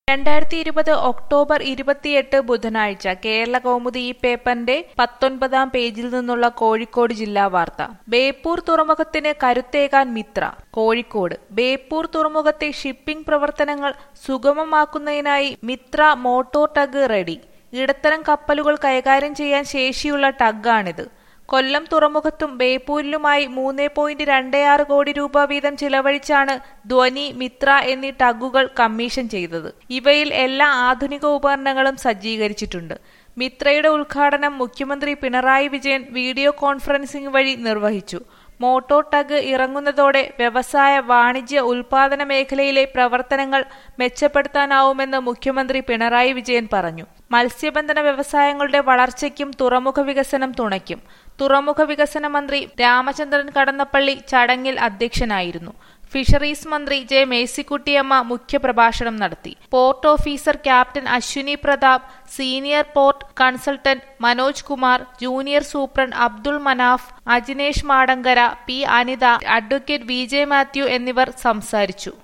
രണ്ടായിരത്തി ഇരുപത് ഒക്ടോബർ ഇരുപത്തിയെട്ട് ബുധനാഴ്ച കേരള കൗമുദി ഈ പേപ്പറിന്റെ പത്തൊൻപതാം പേജിൽ നിന്നുള്ള കോഴിക്കോട് ജില്ലാ വാർത്ത ബേപ്പൂർ തുറമുഖത്തിന് കരുത്തേകാൻ മിത്ര കോഴിക്കോട് ബേപ്പൂർ തുറമുഖത്തെ ഷിപ്പിംഗ് പ്രവർത്തനങ്ങൾ സുഗമമാക്കുന്നതിനായി മിത്ര മോട്ടോർ ടഗ് റെഡി ഇടത്തരം കപ്പലുകൾ കൈകാര്യം ചെയ്യാൻ ശേഷിയുള്ള ടഗ്ഗാണിത് കൊല്ലം തുറമുഖത്തും ബേപ്പൂരിലുമായി മൂന്ന് പോയിന്റ് രണ്ട് ആറ് കോടി രൂപ വീതം ചിലവഴിച്ചാണ് ധ്വനി മിത്ര എന്നീ ടഗുകൾ കമ്മീഷൻ ചെയ്തത് ഇവയിൽ എല്ലാ ആധുനിക ഉപകരണങ്ങളും സജ്ജീകരിച്ചിട്ടുണ്ട് മിത്രയുടെ ഉദ്ഘാടനം മുഖ്യമന്ത്രി പിണറായി വിജയൻ വീഡിയോ കോൺഫറൻസിംഗ് വഴി നിർവഹിച്ചു മോട്ടോർ ടഗ് ഇറങ്ങുന്നതോടെ വ്യവസായ വാണിജ്യ ഉൽപാദന മേഖലയിലെ പ്രവർത്തനങ്ങൾ മെച്ചപ്പെടുത്താനാവുമെന്ന് മുഖ്യമന്ത്രി പിണറായി വിജയൻ പറഞ്ഞു മത്സ്യബന്ധന വ്യവസായങ്ങളുടെ വളർച്ചയ്ക്കും തുറമുഖ വികസനം തുണയ്ക്കും തുറമുഖ വികസന മന്ത്രി രാമചന്ദ്രൻ കടന്നപ്പള്ളി ചടങ്ങിൽ അധ്യക്ഷനായിരുന്നു ഫിഷറീസ് മന്ത്രി ജെ മേഴ്സിക്കുട്ടിയമ്മ മുഖ്യപ്രഭാഷണം നടത്തി port officer captain Ashwini Pratap senior port consultant Manoj Kumar junior superintendent Abdul Manaf Ajinesh Madankara P Anitha advocate V J Mathew എന്നിവർ സംസാരിച്ചു